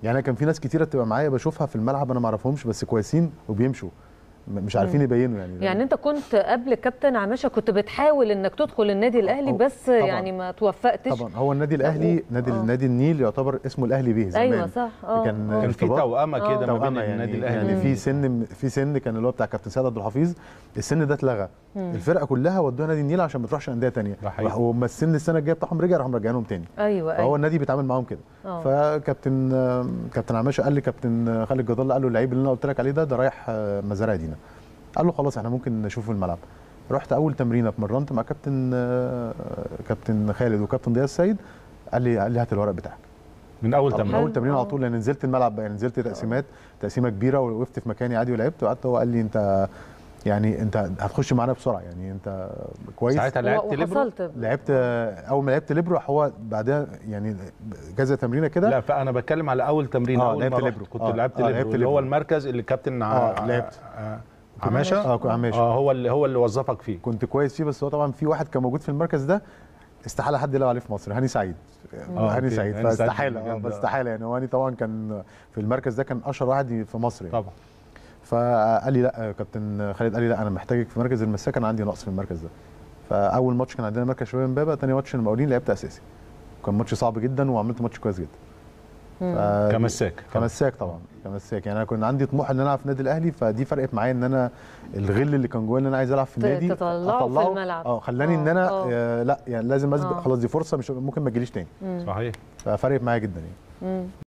يعني أنا كان في ناس كتيره بتبقى معايا بشوفها في الملعب انا ما اعرفهمش بس كويسين وبيمشوا م- مش عارفين يبينوا يعني يعني انت كنت قبل كابتن عماشه كنت بتحاول انك تدخل النادي الاهلي هو- بس طبعاً. يعني ما توفقتش طبعا هو النادي الاهلي نادي آه. نادي النيل يعتبر اسمه الاهلي بيه زمان ايوه صح اه كان آه. كان في ارتباط. توأمه آه. كده ما بين توأمة النادي يعني الاهلي يعني في سن في سن كان اللي هو بتاع كابتن سيد عبد الحفيظ السن ده اتلغى الفرقه كلها ودوها نادي النيل عشان ما تروحش انديه ثانيه ده حقيقي. وما السن السنه الجايه بتاعهم رجع راح مرجعينهم تاني ايوه فهو ايوه النادي بيتعامل معاهم كده آه. فكابتن كابتن عماشه قال لي كابتن خالد جدال قال له اللعيب اللي انا قلت لك عليه ده ده رايح آه، مزارع دينا قال له خلاص احنا ممكن نشوفه في الملعب رحت اول تمرينه اتمرنت مع كابتن آه، كابتن خالد وكابتن ضياء السيد قال لي قال لي هات الورق بتاعك من اول من تمرين اول تمرين على آه. طول لان نزلت الملعب يعني نزلت تقسيمات تقسيمه كبيره ووقفت في مكاني عادي ولعبت وقعدت هو قال لي انت يعني انت هتخش معانا بسرعه يعني انت كويس ساعتها لعبت ليبرو وحصلت لعبت اول ما لعبت ليبرو هو بعدها يعني كذا تمرينه كده لا فانا بتكلم على اول تمرين آه، اول لعبت ما رحت ليبرو. كنت آه، لعبت آه، ليبرو لعبت اللي هو ليبرو. المركز اللي كابتن ع- آه، لعبت. آه، عماشه اه عماشه اه هو اللي هو اللي وظفك فيه كنت كويس فيه بس هو طبعا في واحد كان موجود في المركز ده استحاله حد يلعب عليه في مصر هاني سعيد آه، هاني أوكي. سعيد هاني سعيد فاستحاله اه بجد. فاستحاله يعني هو هاني طبعا كان في المركز ده كان اشهر واحد في مصر يعني. طبعا فقال لي لا كابتن خالد قال لي لا انا محتاجك في مركز المساك انا عندي نقص في المركز ده فاول ماتش كان عندنا مركز شباب امبابه تاني ماتش المقاولين لعبت اساسي كان ماتش صعب جدا وعملت ماتش كويس جدا ف- كمساك كمساك طبعا كمساك يعني انا كنت عندي طموح ان انا العب في النادي الاهلي فدي فرقت معايا ان انا الغل اللي كان جوايا ان انا عايز العب في ت- النادي تطلعه في أطلعه. الملعب. اه خلاني آه، ان انا آه. آه لا يعني لازم اسبق آه. خلاص دي فرصه مش ممكن ما تجيليش تاني صحيح ففرقت معايا جدا يعني مم.